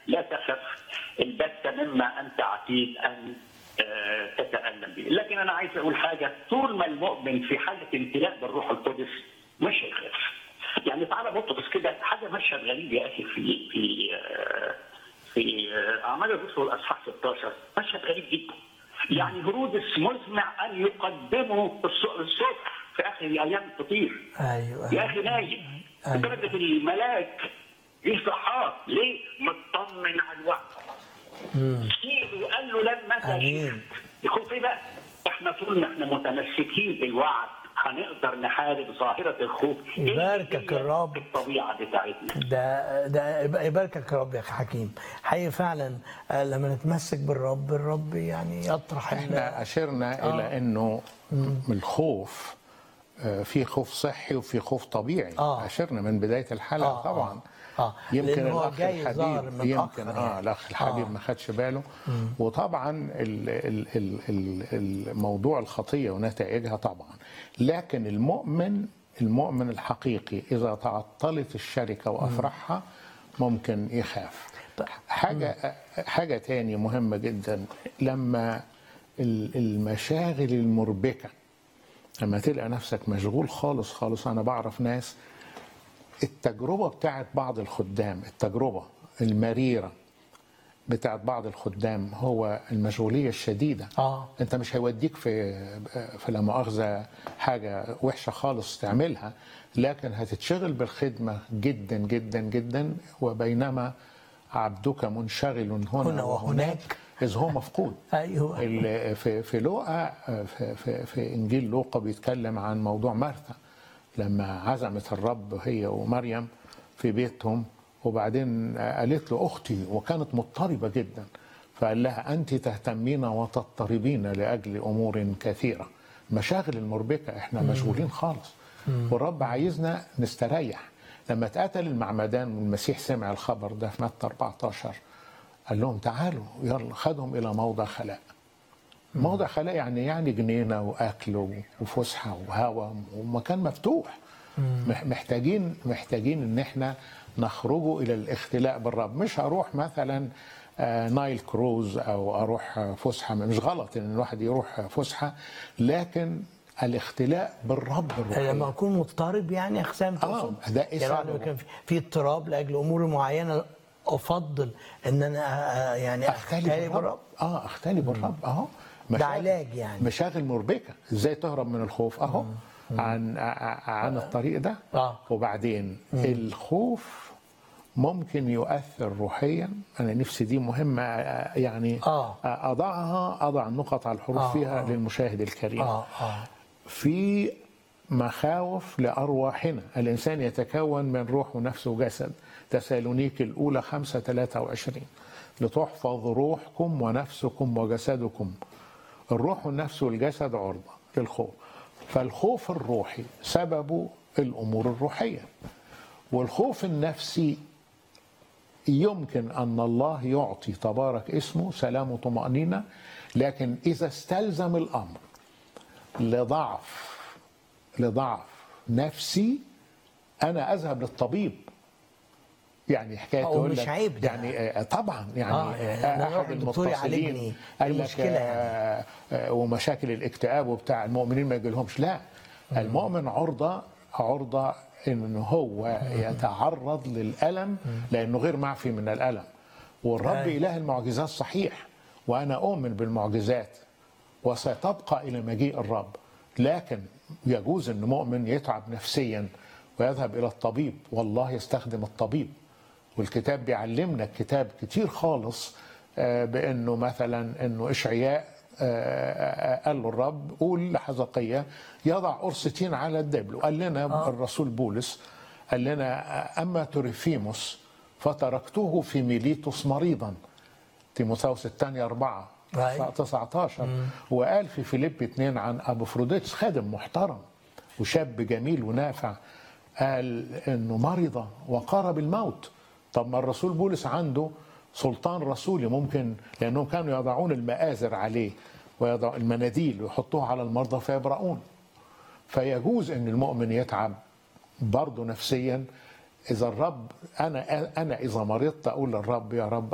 لا تخف البت مما انت عتيد ان آه، تتالم به، لكن انا عايز اقول حاجه طول ما المؤمن في حاله امتلاء بالروح القدس مش هيخاف. يعني تعالى بطرس كده حاجه مشهد غريب يا اخي في في آه، في آه، اعمال الرسل الاصحاح 16 مشهد غريب جدا. يعني هرودس مزمع ان يقدموا الص- الصبح في اخر ايام الفطير. ايوه يا اخي نايم أيوة. لدرجه الملاك يصحاك ليه؟ مطمن على الوقت سيبه وقال له لما آمين. تشوف يكون في بقى احنا طول ما احنا متمسكين بالوعد هنقدر نحارب ظاهره الخوف يباركك هي الرب. الطبيعه بتاعتنا ده ده يبقى- يباركك يا رب يا اخي حكيم حقيقي فعلا آه، لما نتمسك بالرب الرب يعني يطرح ال- احنا اشرنا آه. الى انه من الخوف آه، في خوف صحي وفي خوف طبيعي آه. اشرنا من بدايه الحلقه آه، آه. طبعا آه. يمكن لأن هو الاخ جاي ظاهر الحبيب متأخر يمكن اه يعني. الاخ الحبيب آه. ما خدش باله وطبعا ال ال ال ال الموضوع الخطيه ونتائجها طبعا لكن المؤمن المؤمن الحقيقي اذا تعطلت الشركه وافرحها ممكن يخاف حاجه حاجه تاني مهمه جدا لما ال- المشاغل المربكه لما تلقى نفسك مشغول خالص خالص انا بعرف ناس التجربه بتاعت بعض الخدام التجربه المريره بتاعت بعض الخدام هو المشغوليه الشديده آه. انت مش هيوديك في في لا مؤاخذه حاجه وحشه خالص تعملها لكن هتتشغل بالخدمه جدا جدا جدا وبينما عبدك منشغل هنا, هنا وهناك. اذ هو مفقود ايوه ال- في في لوقا في, في, في انجيل لوقا بيتكلم عن موضوع مرثا لما عزمت الرب هي ومريم في بيتهم وبعدين قالت له اختي وكانت مضطربه جدا فقال لها انت تهتمين وتضطربين لاجل امور كثيره مشاغل المربكه احنا مشغولين خالص والرب عايزنا نستريح لما اتقتل المعمدان والمسيح سمع الخبر ده في متى 14 قال لهم تعالوا يلا خدهم الى موضع خلاء موضع خلاء يعني يعني جنينه واكل وفسحه وهواء ومكان مفتوح مح- محتاجين محتاجين ان احنا نخرجوا الى الاختلاء بالرب مش هروح مثلا آه، نايل كروز او اروح آه، فسحه مش غلط ان الواحد يروح آه، فسحه لكن الاختلاء بالرب الروحي لما اكون مضطرب يعني يا اخي سام تقصد ده إيه يعني بعد ما سببه؟ كان في, في اضطراب لاجل امور معينه افضل ان انا آه، يعني اختلي بالرب اه اختلي بالرب اهو ده مشاغل- علاج يعني. مشاغل مربكه ازاي تهرب من الخوف اهو عن ع- عن الطريق ده آه. وبعدين الخوف ممكن يؤثر روحيا انا نفسي دي مهمه آه، يعني آه. اضعها اضع النقط على الحروف آه، فيها آه. للمشاهد الكريم اه اه في مخاوف لأرواحنا الإنسان يتكون من روح ونفس وجسد تسالونيك الأولى خمسة ثلاثة وعشرين لتحفظ روحكم ونفسكم وجسدكم الروح والنفس والجسد عرضة للخوف فالخوف الروحي سببه الأمور الروحية والخوف النفسي يمكن أن الله يعطي تبارك اسمه سلام وطمأنينة لكن إذا استلزم الأمر لضعف لضعف نفسي انا اذهب للطبيب يعني حكايه هو تقول مش لك عيب ده. يعني آه، طبعا يعني آه، يعني أنا أروح احد للدكتور يعالجني. المتصلين قال لك المشكلة يعني. آه، آه، ومشاكل الاكتئاب وبتاع المؤمنين ما يجيلهمش لا المؤمن عرضه عرضه ان هو يتعرض للالم لانه غير معفي من الالم والرب أيوة. اله المعجزات صحيح وانا اؤمن بالمعجزات وستبقى الى مجيء الرب لكن يجوز ان مؤمن يتعب نفسيا ويذهب الى الطبيب والله يستخدم الطبيب والكتاب بيعلمنا الكتاب كتير خالص آه، بانه مثلا انه اشعياء آه، آه، قال له الرب قول لحزقية يضع قرصتين على الدبل وقال لنا الرسول بولس قال لنا آه، اما تريفيموس فتركته في ميليتوس مريضا تيموثاوس الثانية أربعة أيوة. 19 وقال في فيليب 2 عن أبوفروديتس خادم محترم وشاب جميل ونافع قال إنه مرض وقارب الموت طب ما الرسول بولس عنده سلطان رسولي ممكن لأنهم كانوا يضعون المآزر عليه ويضع المناديل ويحطوها على المرضى فيبرؤون فيجوز ان المؤمن يتعب برضه نفسيا اذا الرب انا انا اذا مرضت اقول للرب يا رب